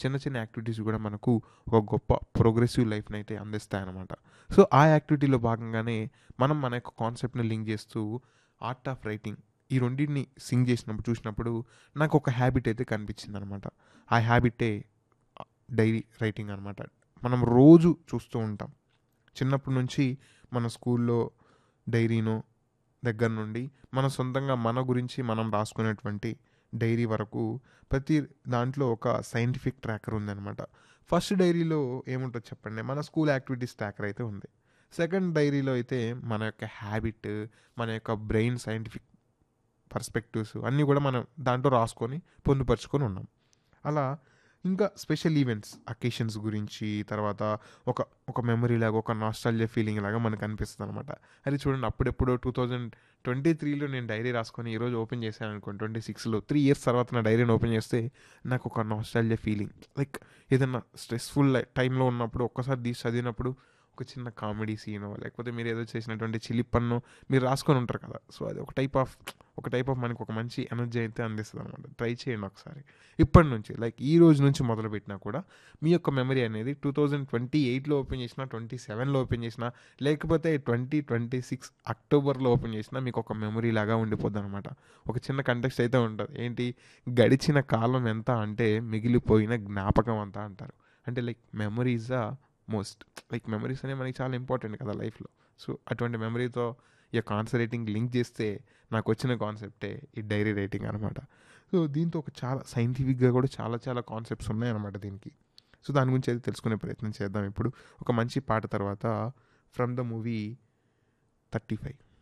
చిన్న చిన్న యాక్టివిటీస్ కూడా మనకు ఒక గొప్ప ప్రోగ్రెసివ్ లైఫ్ని అయితే అందిస్తాయి అన్నమాట సో ఆ యాక్టివిటీలో భాగంగానే మనం మన యొక్క కాన్సెప్ట్ని లింక్ చేస్తూ ఆర్ట్ ఆఫ్ రైటింగ్ ఈ రెండింటిని సింగ్ చేసినప్పుడు చూసినప్పుడు నాకు ఒక హ్యాబిట్ అయితే కనిపించింది అనమాట ఆ హ్యాబిటే డైరీ రైటింగ్ అనమాట మనం రోజు చూస్తూ ఉంటాం చిన్నప్పటి నుంచి మన స్కూల్లో డైరీనో దగ్గర నుండి మన సొంతంగా మన గురించి మనం రాసుకునేటువంటి డైరీ వరకు ప్రతి దాంట్లో ఒక సైంటిఫిక్ ట్రాకర్ ఉందన్నమాట ఫస్ట్ డైరీలో ఏముంటుంది చెప్పండి మన స్కూల్ యాక్టివిటీస్ ట్రాకర్ అయితే ఉంది సెకండ్ డైరీలో అయితే మన యొక్క హ్యాబిట్ మన యొక్క బ్రెయిన్ సైంటిఫిక్ పర్స్పెక్టివ్స్ అన్నీ కూడా మనం దాంట్లో రాసుకొని పొందుపరుచుకొని ఉన్నాం అలా ఇంకా స్పెషల్ ఈవెంట్స్ అకేషన్స్ గురించి తర్వాత ఒక ఒక మెమరీ లాగా ఒక నాస్టాలజీ ఫీలింగ్ లాగా మనకు అనిపిస్తుంది అనమాట అది చూడండి అప్పుడెప్పుడు టూ థౌజండ్ ట్వంటీ త్రీలో నేను డైరీ రాసుకొని ఈరోజు ఓపెన్ చేశాను అనుకోండి ట్వంటీ సిక్స్లో త్రీ ఇయర్స్ తర్వాత నా డైరీని ఓపెన్ చేస్తే నాకు ఒక నాస్టాలజీ ఫీలింగ్ లైక్ ఏదైనా స్ట్రెస్ఫుల్ టైంలో ఉన్నప్పుడు ఒక్కసారి తీసి చదివినప్పుడు ఒక చిన్న కామెడీ సీనో లేకపోతే మీరు ఏదో చేసినటువంటి చిలి పన్ను మీరు రాసుకొని ఉంటారు కదా సో అది ఒక టైప్ ఆఫ్ ఒక టైప్ ఆఫ్ మనకు ఒక మంచి ఎనర్జీ అయితే అందిస్తుంది అనమాట ట్రై చేయండి ఒకసారి ఇప్పటి నుంచి లైక్ ఈ రోజు నుంచి మొదలు పెట్టినా కూడా మీ యొక్క మెమరీ అనేది టూ థౌజండ్ ట్వంటీ ఎయిట్లో ఓపెన్ చేసినా ట్వంటీ సెవెన్లో ఓపెన్ చేసినా లేకపోతే ట్వంటీ ట్వంటీ సిక్స్ అక్టోబర్లో ఓపెన్ చేసినా మీకు ఒక మెమరీ లాగా ఉండిపోద్ది అనమాట ఒక చిన్న కంటెక్స్ట్ అయితే ఉంటుంది ఏంటి గడిచిన కాలం ఎంత అంటే మిగిలిపోయిన జ్ఞాపకం అంతా అంటారు అంటే లైక్ మెమరీస్ ఆ మోస్ట్ లైక్ మెమరీస్ అనేవి మనకి చాలా ఇంపార్టెంట్ కదా లైఫ్లో సో అటువంటి మెమరీతో ఈ యొక్క ఆన్సర్ రైటింగ్ లింక్ చేస్తే నాకు వచ్చిన కాన్సెప్టే ఈ డైరీ రైటింగ్ అనమాట సో దీంతో ఒక చాలా సైంటిఫిక్గా కూడా చాలా చాలా కాన్సెప్ట్స్ ఉన్నాయన్నమాట దీనికి సో దాని గురించి అయితే తెలుసుకునే ప్రయత్నం చేద్దాం ఇప్పుడు ఒక మంచి పాట తర్వాత from the movie thirty five